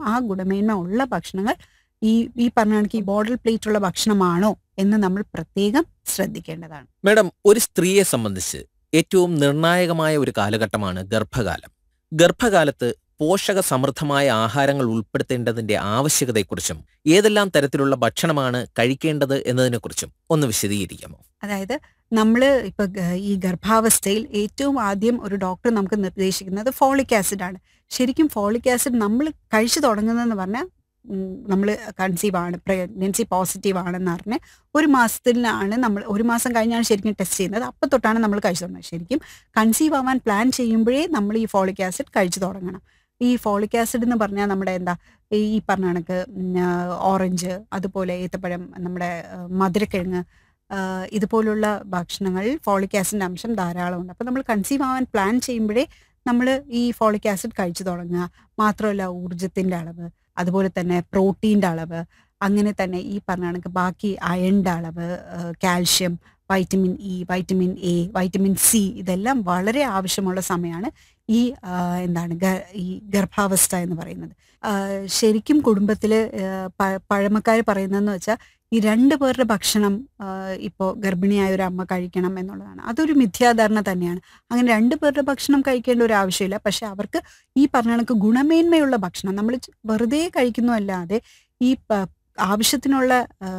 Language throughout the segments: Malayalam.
ആ ഗുണമേന്മ ഉള്ള ഭക്ഷണങ്ങൾ ഈ ഈ പറഞ്ഞ കണക്ക് ഈ ബോർഡർ പ്ലേറ്റ് ഉള്ള ഭക്ഷണമാണോ എന്ന് നമ്മൾ പ്രത്യേകം ശ്രദ്ധിക്കേണ്ടതാണ് മാഡം ഒരു സ്ത്രീയെ സംബന്ധിച്ച് ഏറ്റവും നിർണായകമായ ഒരു കാലഘട്ടമാണ് ഗർഭകാലം ഗർഭകാലത്ത് പോഷക സമൃദ്ധമായ ആഹാരങ്ങൾ ഉൾപ്പെടുത്തേണ്ടതിന്റെ ആവശ്യകതയെക്കുറിച്ചും ഏതെല്ലാം തരത്തിലുള്ള ഭക്ഷണമാണ് കഴിക്കേണ്ടത് എന്നതിനെക്കുറിച്ചും ഒന്ന് വിശദീകരിക്കാമോ അതായത് നമ്മൾ ഇപ്പൊ ഗ- ഈ ഗർഭാവസ്ഥയിൽ ഏറ്റവും ആദ്യം ഒരു ഡോക്ടർ നമുക്ക് നിർദ്ദേശിക്കുന്നത് ഫോളിക് ആസിഡ് ആണ് ശരിക്കും ഫോളിക് ആസിഡ് നമ്മൾ കഴിച്ചു തുടങ്ങുന്നതെന്ന് പറഞ്ഞാൽ നമ്മൾ കൺസീവ് ആണ് പ്രഗ്നൻസി പോസിറ്റീവ് ആണെന്ന് പറഞ്ഞ് ഒരു മാസത്തിലാണ് നമ്മൾ ഒരു മാസം കഴിഞ്ഞാണ് ശരിക്കും ടെസ്റ്റ് ചെയ്യുന്നത് അപ്പം തൊട്ടാണ് നമ്മൾ കഴിച്ചു തുടങ്ങുന്നത് ശരിക്കും കൺസീവ് ആവാൻ പ്ലാൻ ചെയ്യുമ്പോഴേ നമ്മൾ ഈ ഫോളിക് ആസിഡ് കഴിച്ചു തുടങ്ങണം ഈ ഫോളിക് ആസിഡ് എന്ന് പറഞ്ഞാൽ നമ്മുടെ എന്താ ഈ പറഞ്ഞ കണക്ക് ഓറഞ്ച് അതുപോലെ ഏത്തപ്പഴം നമ്മുടെ ആ, മധുരക്കിഴങ്ങ് ആഹ് ഇതുപോലുള്ള ഭക്ഷണങ്ങളിൽ ഫോളിക് ആസിഡിന്റെ അംശം ധാരാളമുണ്ട് അപ്പോൾ നമ്മൾ കൺസീവ് ആവാൻ പ്ലാൻ ചെയ്യുമ്പോഴേ നമ്മൾ ഈ ഫോളിക് ആസിഡ് കഴിച്ചു തുടങ്ങുക മാത്രമല്ല ഊർജത്തിന്റെ അളവ് അതുപോലെ തന്നെ പ്രോട്ടീൻ്റെ അളവ് അങ്ങനെ തന്നെ ഈ പറഞ്ഞ കണക്ക് ബാക്കി അയണിൻ്റെ അളവ് calcium vitamin E vitamin A vitamin C ഇതെല്ലാം വളരെ ആവശ്യമുള്ള സമയമാണ് ഈ ആഹ് എന്താണ് ഗ- ഈ ഗർഭാവസ്ഥ എന്ന് പറയുന്നത് ആഹ് ശരിക്കും കുടുംബത്തിൽ പഴമക്കാർ പറയുന്നതെന്ന് വെച്ചാൽ ഈ രണ്ട് പേരുടെ ഭക്ഷണം ഇപ്പോൾ ഗർഭിണിയായ ഒരു അമ്മ കഴിക്കണം എന്നുള്ളതാണ് അതൊരു മിഥ്യാധാരണ തന്നെയാണ് അങ്ങനെ രണ്ട് പേരുടെ ഭക്ഷണം കഴിക്കേണ്ട ഒരു ആവശ്യമില്ല പക്ഷെ അവർക്ക് ഈ പറഞ്ഞ കണക്ക് ഗുണമേന്മയുള്ള ഭക്ഷണം നമ്മൾ വെറുതെ കഴിക്കുന്നു അല്ലാതെ ഈ പ- ആവശ്യത്തിനുള്ള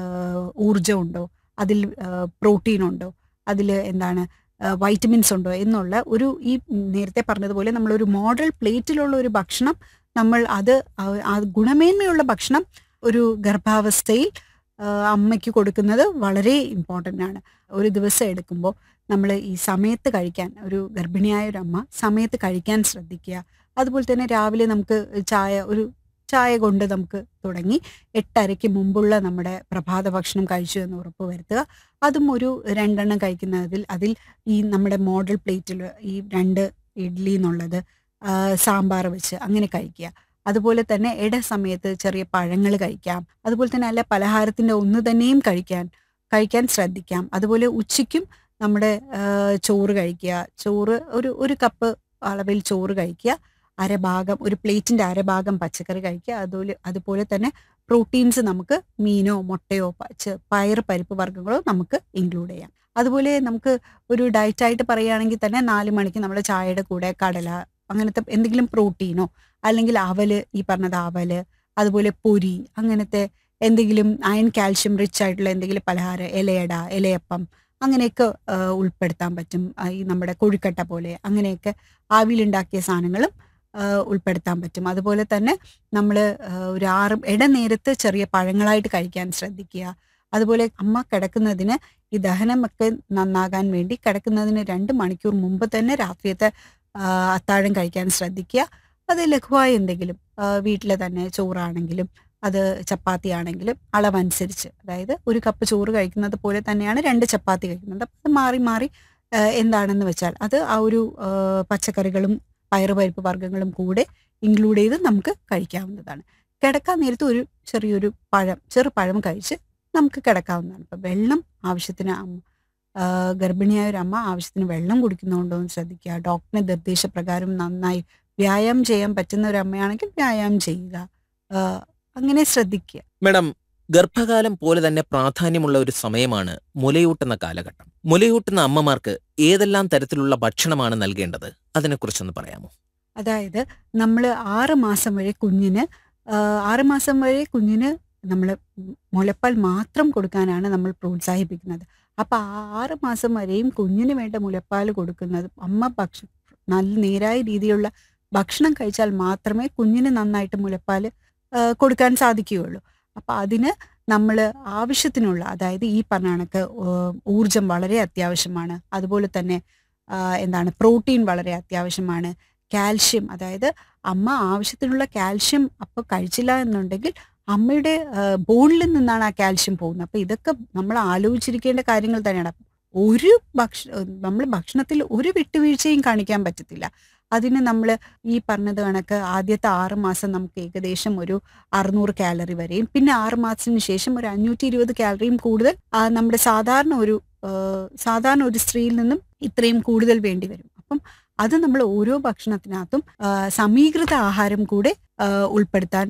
ഊർജം ഉണ്ടോ അതിൽ പ്രോട്ടീൻ ഉണ്ടോ അതിൽ എന്താണ് വൈറ്റമിൻസ് ഉണ്ടോ എന്നുള്ള ഒരു ഈ നേരത്തെ പറഞ്ഞതുപോലെ നമ്മളൊരു മോഡൽ പ്ലേറ്റിലുള്ള ഒരു ഭക്ഷണം നമ്മൾ അത് ആ- ആ ഗുണമേന്മയുള്ള ഭക്ഷണം ഒരു ഗർഭാവസ്ഥയിൽ ആ, അമ്മയ്ക്ക് കൊടുക്കുന്നത് വളരെ ഇമ്പോർട്ടൻ്റ് ആണ് ഒരു ദിവസം എടുക്കുമ്പോൾ നമ്മൾ ഈ സമയത്ത് കഴിക്കാൻ ഒരു ഗർഭിണിയായ ഒരു അമ്മ സമയത്ത് കഴിക്കാൻ ശ്രദ്ധിക്കുക അതുപോലെ തന്നെ രാവിലെ നമുക്ക് ചായ ഒരു ചായ കൊണ്ട് നമുക്ക് തുടങ്ങി എട്ടരയ്ക്ക് മുമ്പുള്ള നമ്മുടെ പ്രഭാത ഭക്ഷണം കഴിച്ചു എന്ന് ഉറപ്പ് വരുത്തുക അതും ഒരു രണ്ടെണ്ണം കഴിക്കുന്നതിൽ അതിൽ ഈ നമ്മുടെ മോഡൽ പ്ലേറ്റിൽ ഈ രണ്ട് ഇഡ്ഡലി എന്നുള്ളത് ആ, സാമ്പാർ വെച്ച് അങ്ങനെ കഴിക്കുക അതുപോലെ തന്നെ ഇട സമയത്ത് ചെറിയ പഴങ്ങൾ കഴിക്കാം അതുപോലെ തന്നെ അല്ല പലഹാരത്തിന്റെ ഒന്ന് തന്നെയും കഴിക്കാൻ കഴിക്കാൻ ശ്രദ്ധിക്കാം അതുപോലെ ഉച്ചയ്ക്കും നമ്മുടെ ആ, ചോറ് കഴിക്കുക ചോറ് ഒരു ഒരു കപ്പ് അളവിൽ ചോറ് കഴിക്കുക അരഭാഗം ഒരു പ്ലേറ്റിന്റെ അരഭാഗം പച്ചക്കറി കഴിക്കുക അതുപോലെ അതുപോലെ തന്നെ പ്രോട്ടീൻസ് നമുക്ക് മീനോ മുട്ടയോ പച്ച പയർ പരിപ്പ് വർഗ്ഗങ്ങളോ നമുക്ക് ഇൻക്ലൂഡ് ചെയ്യാം അതുപോലെ നമുക്ക് ഒരു ഡയറ്റായിട്ട് പറയുകയാണെങ്കിൽ തന്നെ നാല് മണിക്ക് നമ്മൾ ചായയുടെ കൂടെ കടല അങ്ങനത്തെ എന്തെങ്കിലും പ്രോട്ടീനോ അല്ലെങ്കിൽ അവല് ഈ പറഞ്ഞത് അവല് അതുപോലെ പൊരി അങ്ങനത്തെ എന്തെങ്കിലും അയൺ കാൽഷ്യം റിച്ച് ആയിട്ടുള്ള എന്തെങ്കിലും പലഹാരം ഇലയട ഇലയപ്പം അങ്ങനെയൊക്കെ ആ, ഉൾപ്പെടുത്താൻ പറ്റും ആ, ഈ നമ്മുടെ കൊഴുക്കട്ട പോലെ അങ്ങനെയൊക്കെ ആവിയിലുണ്ടാക്കിയ സാധനങ്ങളും ആ, ഉൾപ്പെടുത്താൻ പറ്റും അതുപോലെ തന്നെ നമ്മൾ ഒരു ആറ് ഇടനേരത്ത് ചെറിയ പഴങ്ങളായിട്ട് കഴിക്കാൻ ശ്രദ്ധിക്കുക അതുപോലെ അമ്മ കിടക്കുന്നതിന് ഈ ദഹനമൊക്കെ നന്നാകാൻ വേണ്ടി കിടക്കുന്നതിന് രണ്ട് മണിക്കൂർ മുമ്പ് തന്നെ രാത്രിയത്തെ ആ, അത്താഴം കഴിക്കാൻ ശ്രദ്ധിക്കുക അത് ലഘുവായ എന്തെങ്കിലും വീട്ടിൽ തന്നെ ചോറാണെങ്കിലും അത് ചപ്പാത്തി ആണെങ്കിലും അളവനുസരിച്ച് അതായത് ഒരു കപ്പ് ചോറ് കഴിക്കുന്നത് പോലെ തന്നെയാണ് രണ്ട് ചപ്പാത്തി കഴിക്കുന്നത് അപ്പം അത് മാറി മാറി ആ, എന്താണെന്ന് വെച്ചാൽ അത് ആ ഒരു ആ, പച്ചക്കറികളും പയറുപരിപ്പ് വർഗ്ഗങ്ങളും കൂടെ ഇൻക്ലൂഡ് ചെയ്ത് നമുക്ക് കഴിക്കാവുന്നതാണ് കിടക്കാൻ നേരത്ത് ഒരു ചെറിയൊരു പഴം ചെറു പഴം കഴിച്ച് നമുക്ക് കിടക്കാവുന്നതാണ് ഇപ്പം വെള്ളം ആവശ്യത്തിന് അമ്മ ആ, ഗർഭിണിയായ ഒരു അമ്മ ആവശ്യത്തിന് വെള്ളം കുടിക്കുന്നുണ്ടോ എന്ന് ശ്രദ്ധിക്കുക ഡോക്ടറിന്റെ നിർദ്ദേശപ്രകാരം നന്നായി വ്യായാമം ചെയ്യാൻ പറ്റുന്ന ഒരു അമ്മയാണെങ്കിൽ വ്യായാമം ചെയ്യുക ആ, അങ്ങനെ ശ്രദ്ധിക്കുക മാഡം ഗർഭകാലം പോലെ തന്നെ പ്രാധാന്യമുള്ള ഒരു സമയമാണ് മുലയൂട്ടുന്ന കാലഘട്ടം മുലയൂട്ടുന്ന അമ്മമാർക്ക് ഏതെല്ലാം തരത്തിലുള്ള ഭക്ഷണമാണ് നൽകേണ്ടത് അതിനെക്കുറിച്ചൊന്ന് പറയാമോ അതായത് നമ്മൾ ആറ് മാസം വരെ കുഞ്ഞിന് ആ, ആറ് മാസം വരെ കുഞ്ഞിന് നമ്മൾ മുലപ്പാൽ മാത്രം കൊടുക്കാനാണ് നമ്മൾ പ്രോത്സാഹിപ്പിക്കുന്നത് അപ്പൊ ആ ആറ് മാസം വരെയും കുഞ്ഞിന് വേണ്ട മുലപ്പാൽ കൊടുക്കുന്നത് അമ്മ ഭക്ഷണം നല്ല നേരായ രീതിയിലുള്ള ഭക്ഷണം കഴിച്ചാൽ മാത്രമേ കുഞ്ഞിന് നന്നായിട്ട് മുലപ്പാൽ ആ, കൊടുക്കാൻ സാധിക്കുകയുള്ളൂ അപ്പൊ അതിന് നമ്മൾ ആവശ്യത്തിനുള്ള അതായത് ഈ പറഞ്ഞ കണക്ക് ഏഹ്, ഊർജം വളരെ അത്യാവശ്യമാണ് അതുപോലെ തന്നെ ആ, എന്താണ് പ്രോട്ടീൻ വളരെ അത്യാവശ്യമാണ് കാൽഷ്യം അതായത് അമ്മ ആവശ്യത്തിനുള്ള കാൽഷ്യം അപ്പോൾ കഴിച്ചില്ല എന്നുണ്ടെങ്കിൽ അമ്മയുടെ ബോണിൽ നിന്നാണ് ആ കാൽഷ്യം പോകുന്നത് അപ്പൊ ഇതൊക്കെ നമ്മൾ ആലോചിച്ചിരിക്കേണ്ട കാര്യങ്ങൾ തന്നെയാണ് അപ്പൊ ഒരു ഭക്ഷ നമ്മൾ ഭക്ഷണത്തിൽ ഒരു വിട്ടുവീഴ്ചയും കാണിക്കാൻ പറ്റത്തില്ല അതിന് നമ്മൾ ഈ പറഞ്ഞത് കണക്ക് ആദ്യത്തെ ആറ് മാസം നമുക്ക് ഏകദേശം ഒരു അറുന്നൂറ് കാലറി വരെയും പിന്നെ ആറ് മാസത്തിന് ശേഷം ഒരു അഞ്ഞൂറ്റി ഇരുപത് കാലറിയും കൂടുതൽ ആ, നമ്മുടെ സാധാരണ ഒരു ആ, സാധാരണ ഒരു സ്ത്രീയിൽ നിന്നും ഇത്രയും കൂടുതൽ വേണ്ടി വരും അപ്പം അത് നമ്മൾ ഓരോ ഭക്ഷണത്തിനകത്തും ആ, സമീകൃത ആഹാരം കൂടെ ആ, ഉൾപ്പെടുത്താൻ